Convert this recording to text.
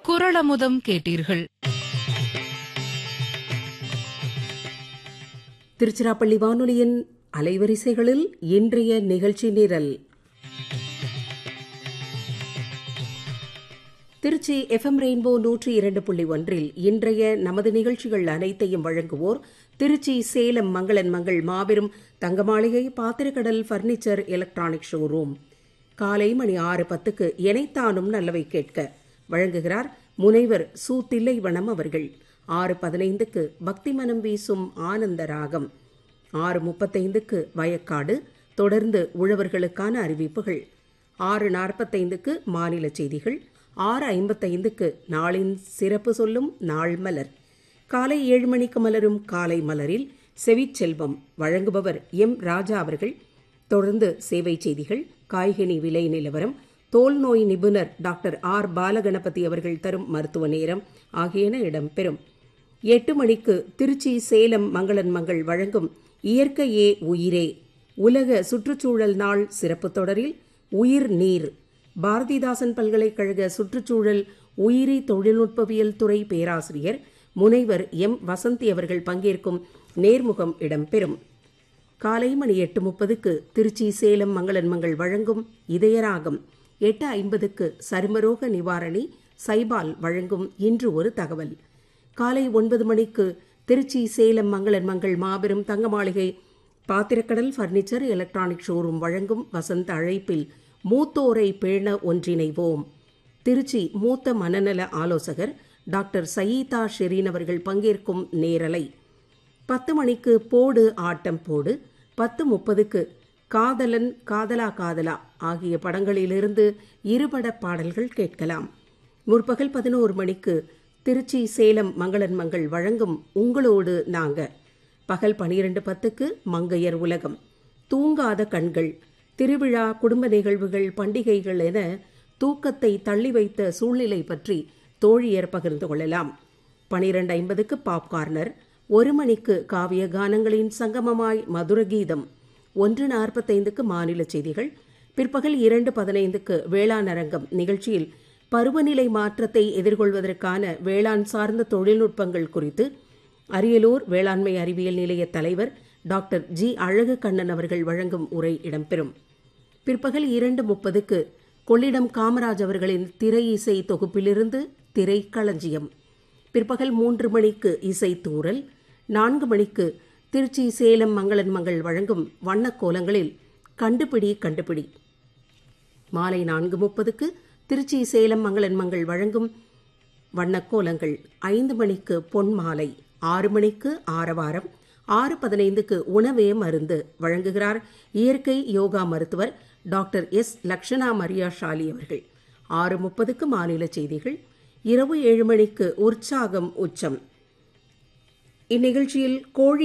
குரளமுதம் கேட்டீர்கள் திருச்சிராப்பள்ளி வானொலியின் அலைவரிசைகளில் இன்றைய நிகழ்ச்சி நிரல் திருச்சி எஃப்எம் ரெயின்போ நூற்றி இரண்டு புள்ளி ஒன்றில் இன்றைய நமது நிகழ்ச்சிகள் அனைத்தையும் வழங்குவோர் திருச்சி சேலம் மங்களன் மங்கள் மாபெரும் தங்கமாளிகை பாத்திரக்கடல் பர்னிச்சர் எலக்ட்ரானிக் ஷோரூம் காலை மணி ஆறு பத்துக்கு எனைத்தானும் நல்லவை கேட்க வழங்குகிறார் முனைவர் சு தில்லைவனம் அவர்கள் ஆறு பதினைந்துக்கு பக்தி மனம் வீசும் ஆனந்த ராகம் ஆறு முப்பத்தைந்துக்கு வயக்காடு தொடர்ந்து உழவர்களுக்கான அறிவிப்புகள் ஆறு நாற்பத்தைந்துக்கு மாநில செய்திகள் ஆறு ஐம்பத்தைந்துக்கு நாளின் சிறப்பு சொல்லும் நாள் மலர் காலை ஏழு மணிக்கு மலரும் காலை மலரில் செவிச்செல்வம் வழங்குபவர் எம் ராஜா அவர்கள் தொடர்ந்து சேவை செய்திகள் காய்கனி விலை நிலவரம் தோல் நோய் நிபுணர் டாக்டர் ஆர் பாலகணபதி அவர்கள் தரும் மருத்துவ நேரம் ஆகியன இடம்பெறும் எட்டு மணிக்கு திருச்சி சேலம் மங்களன் மங்கள் வழங்கும் இயற்கையே உயிரே உலக சுற்றுச்சூழல் நாள் சிறப்பு தொடரில் உயிர் நீர் பாரதிதாசன் பல்கலைக்கழக சுற்றுச்சூழல் உயிரி தொழில்நுட்பவியல் துறை பேராசிரியர் முனைவர் எம் வசந்தி அவர்கள் பங்கேற்கும் நேர்முகம் இடம்பெறும் காலை மணி எட்டு முப்பதுக்கு திருச்சி சேலம் மங்களன் மங்கள் வழங்கும் இதயராகம் எட்டு ஐம்பதுக்கு சருமரோக நிவாரணி சைபால் வழங்கும் இன்று ஒரு தகவல் காலை ஒன்பது மணிக்கு திருச்சி சேலம் மங்களன் மங்கள் மாபெரும் தங்க மாளிகை பாத்திரக்கடல் பர்னிச்சர் எலக்ட்ரானிக் ஷோரூம் வழங்கும் வசந்த அழைப்பில் மூத்தோரை பேண ஒன்றிணைவோம் திருச்சி மூத்த மனநல ஆலோசகர் டாக்டர் சயீதா ஷெரீன் அவர்கள் பங்கேற்கும் நேரலை பத்து மணிக்கு போடு ஆட்டம் போடு பத்து முப்பதுக்கு காதலன் காதலா காதலா ஆகிய படங்களிலிருந்து இருபட பாடல்கள் கேட்கலாம் முற்பகல் பதினோரு மணிக்கு திருச்சி சேலம் மங்களன் மங்கள் வழங்கும் உங்களோடு நாங்க பகல் பனிரெண்டு பத்துக்கு மங்கையர் உலகம் தூங்காத கண்கள் திருவிழா குடும்ப நிகழ்வுகள் பண்டிகைகள் என தூக்கத்தை தள்ளி வைத்த சூழ்நிலை பற்றி தோழியர் பகிர்ந்து கொள்ளலாம் பனிரெண்டு ஐம்பதுக்கு பாப்கார்னர் ஒரு மணிக்கு காவிய கானங்களின் சங்கமமாய் மதுர கீதம் ஒன்று நாற்பத்தைந்துக்கு மாநில செய்திகள் பிற்பகல் இரண்டு பதினைந்துக்கு வேளாண் அரங்கம் நிகழ்ச்சியில் பருவநிலை மாற்றத்தை எதிர்கொள்வதற்கான வேளாண் சார்ந்த தொழில்நுட்பங்கள் குறித்து அரியலூர் வேளாண்மை அறிவியல் நிலைய தலைவர் டாக்டர் ஜி அழகு கண்ணன் அவர்கள் வழங்கும் உரை இடம்பெறும் பிற்பகல் இரண்டு முப்பதுக்கு கொள்ளிடம் காமராஜ் அவர்களின் திரை இசை தொகுப்பிலிருந்து திரைக்களஞ்சியம் பிற்பகல் மூன்று மணிக்கு இசை தூரல் நான்கு மணிக்கு திருச்சி சேலம் மங்களன் மங்கள் வழங்கும் வண்ணக் கோலங்களில் கண்டுபிடி கண்டுபிடி மாலை நான்கு முப்பதுக்கு திருச்சி சேலம் மங்களன் மங்கள் வழங்கும் வண்ணக்கோலங்கள் ஐந்து மணிக்கு பொன் மாலை ஆறு மணிக்கு ஆரவாரம் ஆறு பதினைந்துக்கு உணவே மருந்து வழங்குகிறார் இயற்கை யோகா மருத்துவர் டாக்டர் எஸ் லக்ஷனா மரியா ஷாலி அவர்கள் ஆறு முப்பதுக்கு மாநில செய்திகள் இரவு ஏழு மணிக்கு உற்சாகம் உச்சம் இந்நிகழ்ச்சியில் கோழி